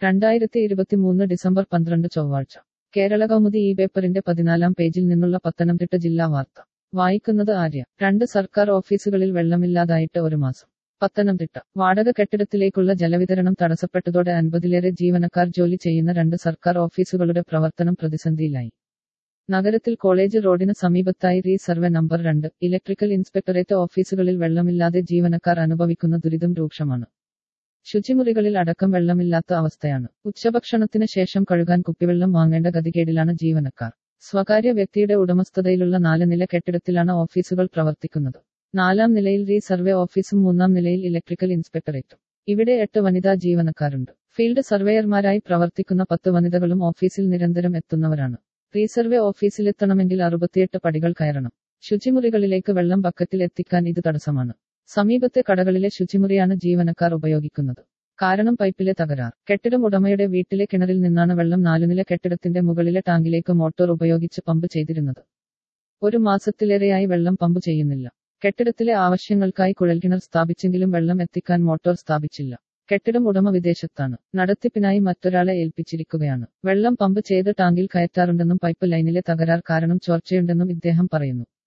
രണ്ടായിരത്തി ഇരുപത്തിമൂന്ന് ഡിസംബർ പന്ത്രണ്ട് ചൊവ്വാഴ്ച കേരള കൗമുദി ഈ പേപ്പറിന്റെ പതിനാലാം പേജിൽ നിന്നുള്ള പത്തനംതിട്ട ജില്ലാ വാർത്ത വായിക്കുന്നത് ആര്യ രണ്ട് സർക്കാർ ഓഫീസുകളിൽ വെള്ളമില്ലാതായിട്ട് ഒരു മാസം പത്തനംതിട്ട വാടക കെട്ടിടത്തിലേക്കുള്ള ജലവിതരണം തടസ്സപ്പെട്ടതോടെ അൻപതിലേറെ ജീവനക്കാർ ജോലി ചെയ്യുന്ന രണ്ട് സർക്കാർ ഓഫീസുകളുടെ പ്രവർത്തനം പ്രതിസന്ധിയിലായി നഗരത്തിൽ കോളേജ് റോഡിന് സമീപത്തായി റീ സർവേ നമ്പർ രണ്ട് ഇലക്ട്രിക്കൽ ഇൻസ്പെക്ടറേറ്റ് ഓഫീസുകളിൽ വെള്ളമില്ലാതെ ജീവനക്കാർ അനുഭവിക്കുന്ന ദുരിതം രൂക്ഷമാണ് ശുചിമുറികളിൽ അടക്കം വെള്ളമില്ലാത്ത അവസ്ഥയാണ് ഉച്ചഭക്ഷണത്തിന് ശേഷം കഴുകാൻ കുപ്പിവെള്ളം വാങ്ങേണ്ട ഗതികേടിലാണ് ജീവനക്കാർ സ്വകാര്യ വ്യക്തിയുടെ ഉടമസ്ഥതയിലുള്ള നാല് നില കെട്ടിടത്തിലാണ് ഓഫീസുകൾ പ്രവർത്തിക്കുന്നത് നാലാം നിലയിൽ റീ സർവേ ഓഫീസും മൂന്നാം നിലയിൽ ഇലക്ട്രിക്കൽ ഇൻസ്പെക്ടറേറ്റും ഇവിടെ എട്ട് വനിതാ ജീവനക്കാരുണ്ട് ഫീൽഡ് സർവേയർമാരായി പ്രവർത്തിക്കുന്ന പത്ത് വനിതകളും ഓഫീസിൽ നിരന്തരം എത്തുന്നവരാണ് റീസർവേ ഓഫീസിലെത്തണമെങ്കിൽ അറുപത്തിയെട്ട് പടികൾ കയറണം ശുചിമുറികളിലേക്ക് വെള്ളം ബക്കറ്റിൽ എത്തിക്കാൻ ഇത് തടസ്സമാണ് സമീപത്തെ കടകളിലെ ശുചിമുറിയാണ് ജീവനക്കാർ ഉപയോഗിക്കുന്നത് കാരണം പൈപ്പിലെ തകരാർ കെട്ടിടം ഉടമയുടെ വീട്ടിലെ കിണറിൽ നിന്നാണ് വെള്ളം നാലുനില കെട്ടിടത്തിന്റെ മുകളിലെ ടാങ്കിലേക്ക് മോട്ടോർ ഉപയോഗിച്ച് പമ്പ് ചെയ്തിരുന്നത് ഒരു മാസത്തിലേറെയായി വെള്ളം പമ്പ് ചെയ്യുന്നില്ല കെട്ടിടത്തിലെ ആവശ്യങ്ങൾക്കായി കുഴൽക്കിണർ സ്ഥാപിച്ചെങ്കിലും വെള്ളം എത്തിക്കാൻ മോട്ടോർ സ്ഥാപിച്ചില്ല കെട്ടിടം ഉടമ വിദേശത്താണ് നടത്തിപ്പിനായി മറ്റൊരാളെ ഏൽപ്പിച്ചിരിക്കുകയാണ് വെള്ളം പമ്പ് ചെയ്ത് ടാങ്കിൽ കയറ്റാറുണ്ടെന്നും പൈപ്പ് ലൈനിലെ തകരാർ കാരണം ചോർച്ചയുണ്ടെന്നും ഇദ്ദേഹം പറയുന്നു